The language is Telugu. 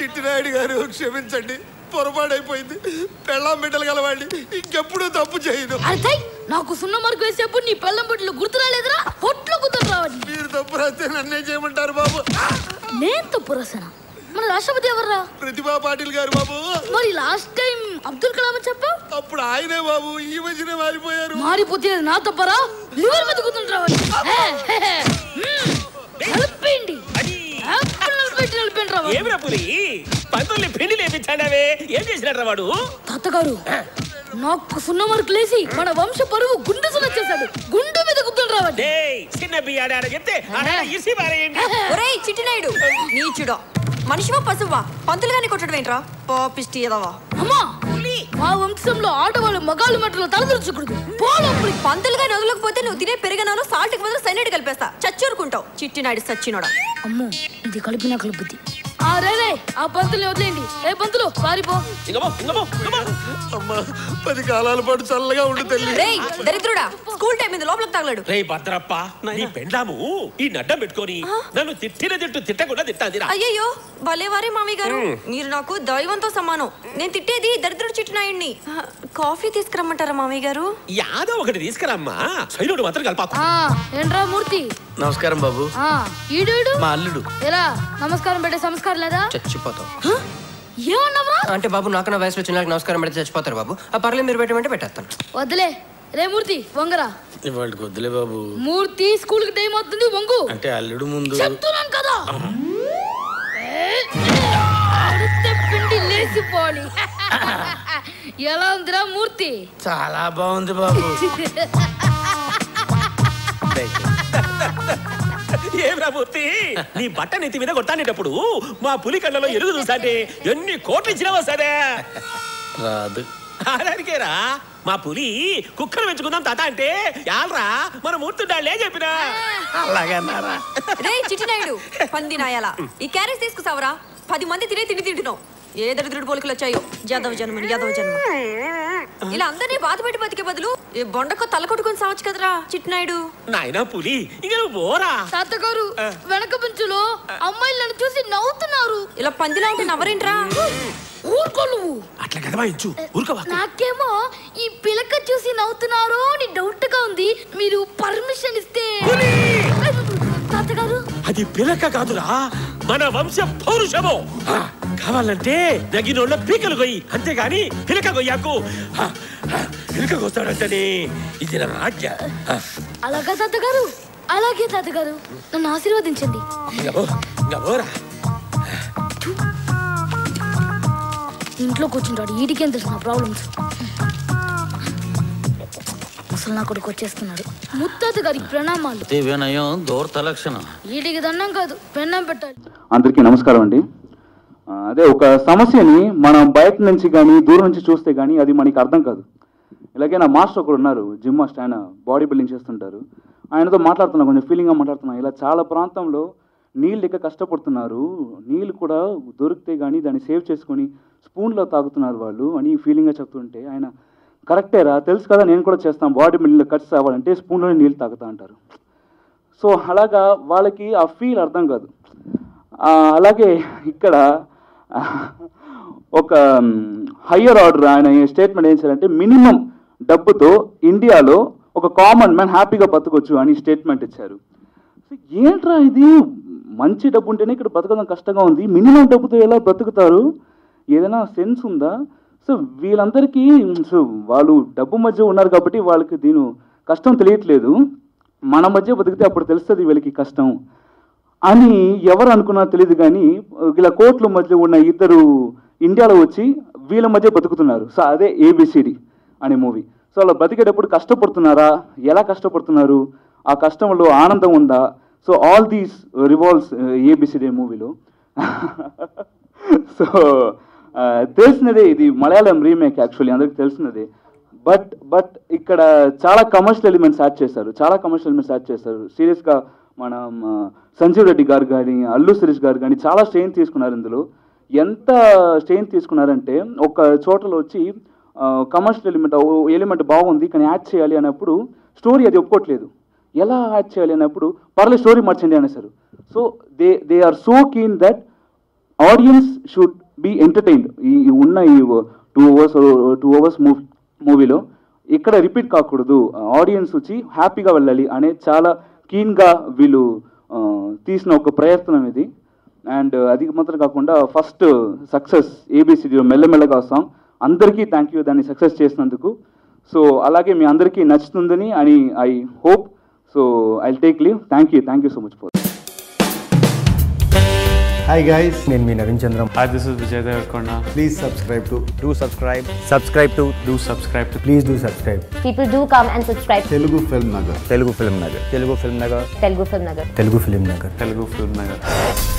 చిట్టినాయుడు గారు క్షమించండి పొరపాటైపోయింది పెళ్ళాం బిడ్డలు గలవాడిని ఇంకెప్పుడు తప్పు చేయను అరే నాకు సున్న మార్కు వేసేప్పుడు నీ పెళ్ళం బొట్లు గుర్తు రాలేదురా పొట్లు గుర్తు రావండి మీరు తప్పు రాస్తే నన్నే చేయమంటారు బాబు నేను తప్పు రాసానా మన రాష్ట్రపతి ఎవర్రా ప్రతిభా పాటిల్ గారు బాబు మరి లాస్ట్ టైం అబ్దుల్ కలాం అని చెప్పావు అప్పుడు ఆయనే బాబు ఈ మధ్యనే మారిపోయారు మారిపోతే అది నా తప్పరా లివర్ మీద గుర్తుంటావండి నలిపేయండి అప్పుడు నలిపెట్టి నలిపేయండి రా ఏమిరా పులి పంతుల్ని పిండి లేపించాడావే ఏం చేసినట్రా వాడు తాతగారు నాకు సున్న మార్కు లేసి మన వంశ పరువు గుండె సున్న చేశాడు గుండె మీద గుర్తులు రావండి డేయ్ చిన్న బియ్యాడ చెప్తే ఆడ ఇసి పారేయండి ఒరేయ్ చిట్టినాయుడు నీచుడా మనిషివా పశువా పంతులు గాని కొట్టడం ఏంట్రా పాపిష్టి ఎదవా అమ్మా మా వంశంలో ఆడవాళ్ళు మగాళ్ళు మెట్టలో తలదొరచకూడదు పోలప్పుడు పంతులు గాని వదలకపోతే నువ్వు తినే పెరిగనాను సాల్ట్ కి బదులు సైనైడ్ కలిపేస్తా చచ్చూరుకుంటావు చిట్టినాయుడు సచ్చినోడా అమ్మో ఇది కలిపిన కలుపుద్ది ఆ రే రే ఆ పంతుల్ని వదిలేయండి ఏ పంతులు పారిపో ఇంకమో ఇంకమో ఇంకమో అమ్మా పది కాలాల పాటు చల్లగా ఉండు తల్లి రేయ్ దరిద్రుడా స్కూల్ టైం మీద లోపలికి తగలడు రే భద్రప్ప నీ పెండాము ఈ నడ్డం పెట్టుకొని నన్ను తిట్టిన తిట్టు తిట్టకుండా తిట్టాదిరా అయ్యయ్యో భలేవారే మామయ్య గారు మీరు నాకు దైవంతో సమానం నేను తిట్టేది దరిద్రుడు చిట్టినాయుడిని ఆ, కాఫీ తీసుకురమ్మంటారా మామయ్య గారు యాదో ఒకటి తీసుకురమ్మా సైనుడు మాత్రం కలపాకు ఆ ఏంట్రా మూర్తి నమస్కారం బాబు ఆ ఈడు మా అల్లుడు ఎలా నమస్కారం పెట్టే సంస్కారం లేదా చచ్చిపోతాం ఏమన్నావా అంటే బాబు నాకన్నా వయసులో చిన్న నమస్కారం పెడితే చచ్చిపోతారు బాబు ఆ పర్లేదు మీరు పెట్టమంటే పెట్టేస్తాను వద్దులే రే మూర్తి వంగరా ఇవాళకి వద్దులే బాబు మూర్తి స్కూల్ కి టైం అవుతుంది వంగు అంటే అల్లుడు ముందు చెప్తున్నాను కదా ఏ, అడిగితే పిండి లేచిపోవాలి ఎలా ఉందిరా మూర్తి చాలా బాగుంది బాబు ఏమిరా మూర్తి నీ బట్ట నెత్తి మీద కొట్టానేటప్పుడు మా పులి కళ్ళలో ఎరుగు చూసాంటే ఎన్ని కోట్లు ఇచ్చినావో సరే రాదు అలానికేరా మా పులి కుక్కను పెంచుకుందాం తాత అంటే యాలరా మన మూర్తుండాలే చెప్పినా అలాగన్నారా రేయ్ చిట్టినాయుడు పంది నాయాల ఈ క్యారేజ్ తీసుకుసావరా పది మంది తినే తిండి తింటున్నావు ఏ దరిద్రుడు పోలికలు వచ్చాయో యాదవ జన్మని యాదవ జన్మ ఇలా అందరినీ బాధ పెట్టి బతికే బదులు ఈ బొండకు తల కొట్టుకొని సావచ్చు కదరా చిట్టినాయుడు నాయనా పులి ఇంక నువ్వు పోరా తాతగారు వెనక బెంచులో అమ్మాయిలు నన్ను చూసి నవ్వుతున్నారు ఇలా పందిలా ఉంటే నవ్వరేంట్రా ఊరుకో నువ్వు అట్లా కదవాయించు ఊరుకోవా నాకేమో ఈ పిలక చూసి నవ్వుతున్నారు అని డౌట్ గా ఉంది మీరు పర్మిషన్ ఇస్తే తాతగారు అది పిలక కాదురా మన వంశ పౌరుషము ఆ, కావాలంటే నగినోళ్ళ పీకలు కొయ్యి అంతేగాని పిలక కొయ్యాకు ఆ, ఆ, పిలక కొస్తాడంటనే ఇది నా ఆజ్ఞ ఆ, అలాగా తాతగారు అలాగే తాతగారు నన్ను ఆశీర్వదించండి ఇంక పో, ఇంక పోరా ఇంట్లో కూర్చుంటాడు ఈడికేం తెలుసు నా ప్రాబ్లమ్స్ అసలు నా కొడుకు వచ్చేస్తున్నాడు ముత్తాత గారికి ప్రణామాలు అతి వినయం దూరత లక్షణం ఈడికి దండం కాదు పెన్నం పెట్టాలి అందరికీ నమస్కారం అండి ఆ, అదే ఒక సమస్యని మనం బయట నుంచి కానీ దూరం నుంచి చూస్తే కానీ అది మనకి అర్థం కాదు ఇలాగే నా మాస్టర్ ఒకరు ఉన్నారు జిమ్ మాస్టర్ ఆయన బాడీ బిల్డింగ్ చేస్తుంటారు ఆయనతో మాట్లాడుతున్నా కొంచెం ఫీలింగ్గా మాట్లాడుతున్నా ఇలా చాలా ప్రాంతంలో నీళ్ళు లెక్క కష్టపడుతున్నారు నీళ్ళు కూడా దొరికితే కానీ దాన్ని సేవ్ చేసుకొని స్పూన్లో తాగుతున్నారు వాళ్ళు అని ఫీలింగ్గా చెప్తుంటే ఆయన కరెక్టేరా తెలుసు కదా నేను కూడా చేస్తాను బాడీ బిల్డింగ్లో కట్స్ అవ్వాలంటే స్పూన్లోనే నీళ్ళు తాగుతా అంటారు సో అలాగా వాళ్ళకి ఆ ఫీల్ అర్థం కాదు ఆ, అలాగే ఇక్కడ ఆ, ఒక హయ్యర్ ఆర్డర్ ఆయన స్టేట్మెంట్ ఏం చేశారంటే మినిమం డబ్బుతో ఇండియాలో ఒక కామన్ మ్యాన్ హ్యాపీగా బతకొచ్చు అని స్టేట్మెంట్ ఇచ్చారు సో ఏంట్రా ఇది మంచి డబ్బు ఉంటేనే ఇక్కడ బతకడం కష్టంగా ఉంది మినిమం డబ్బుతో ఎలా బ్రతుకుతారు ఏదైనా సెన్స్ ఉందా సో వీళ్ళందరికీ సో వాళ్ళు డబ్బు మధ్య ఉన్నారు కాబట్టి వాళ్ళకి దీని కష్టం తెలియట్లేదు మన మధ్య బతికితే అప్పుడు తెలుస్తుంది వీళ్ళకి కష్టం అని ఎవరు అనుకున్నారో తెలియదు కానీ ఇలా కోట్ల మధ్య ఉన్న ఇద్దరు ఇండియాలో వచ్చి వీళ్ళ మధ్య బతుకుతున్నారు సో అదే ఏబిసిడి అనే మూవీ సో అలా బతికేటప్పుడు కష్టపడుతున్నారా ఎలా కష్టపడుతున్నారు ఆ కష్టంలో ఆనందం ఉందా so all these revolves ABCD మూవీలో సో తెలిసినదే ఇది మలయాళం రీమేక్ యాక్చువల్లీ అందరికి తెలిసినదే బట్ బట్ ఇక్కడ చాలా కమర్షియల్ ఎలిమెంట్స్ యాడ్ చేశారు చాలా కమర్షియల్ ఎలిమెంట్స్ యాడ్ చేశారు సీరియస్గా మనం ఆ, సంజీవ్ రెడ్డి గారు కానీ అల్లు శిరీష్ గారు కానీ చాలా స్ట్రెయిన్ తీసుకున్నారు ఇందులో ఎంత స్ట్రెయిన్ తీసుకున్నారంటే ఒక చోటలో వచ్చి కమర్షియల్ ఎలిమెంట్ ఎలిమెంట్ బాగుంది కానీ యాడ్ చేయాలి అన్నప్పుడు స్టోరీ అది ఒప్పుకోవట్లేదు ఎలా యాడ్ చేయాలి అన్నప్పుడు పర్లేదు స్టోరీ మార్చండి అనేసారు so they they are so keen that audience should be entertained ఈ ఈ ఉన్న ఈ two hours two hours movie మూవీలో ఇక్కడ రిపీట్ కాకూడదు ఆడియన్స్ వచ్చి హ్యాపీగా వెళ్ళాలి అనే చాలా కీన్గా వీళ్ళు ఆ, తీసిన ఒక ప్రయత్నం ఇది అండ్ అది మాత్రం కాకుండా ఫస్ట్ సక్సెస్ ఏబిసిడిలో మెల్లమెల్లగా సాంగ్ అందరికీ థ్యాంక్ యూ దాన్ని సక్సెస్ చేసినందుకు సో అలాగే మీ అందరికీ నచ్చుతుందని అని I hope so I take leave thank you thank you so much for hi guys నేను మీ Naveen Chandram Hi, this is Vijay Devarkonda. Please subscribe to do subscribe Subscribe to do subscribe to please do subscribe People do come and subscribe to Telugu film Nagar Telugu film Nagar Telugu film Nagar Telugu Film Nagar. Telugu film Nagar Telugu Film Nagar.